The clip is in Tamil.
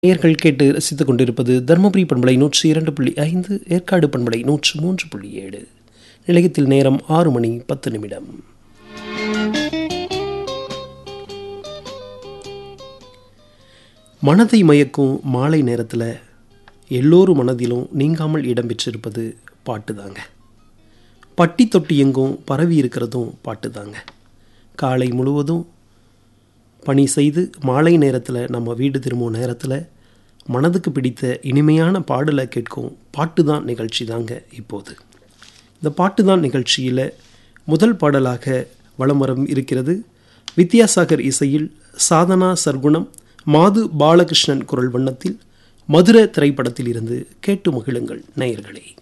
நேயர்கள் கேட்டு ரசித்துக் கொண்டிருப்பது தருமபுரி பண்பலை நூற்றி இரண்டு புள்ளி ஐந்து ஏற்காடு பண்பலை நூற்று மூன்று புள்ளி ஏழு நிலையத்தில் நேரம் ஆறு மணி பத்து நிமிடம் மனதை மயக்கும் மாலை நேரத்தில் எல்லோரும் மனதிலும் நீங்காமல் இடம்பெற்றிருப்பது பாட்டு தாங்க பட்டி தொட்டி எங்கும் பரவி இருக்கிறதும் பாட்டு தாங்க காலை முழுவதும் பணி செய்து மாலை நேரத்தில் நம்ம வீடு திரும்பும் நேரத்தில் மனதுக்கு பிடித்த இனிமையான பாடலை கேட்கும் பாட்டு தான் நிகழ்ச்சி தாங்க இப்போது இந்த பாட்டு தான் நிகழ்ச்சியில் முதல் பாடலாக வலம் வரம் இருக்கிறது வித்யாசாகர் இசையில் சாதனா சர்க்குணம் மாது பாலகிருஷ்ணன் குரல் வண்ணத்தில் மதுர திரைப்படத்தில் இருந்து கேட்டு மகிழுங்கள் நேயர்களே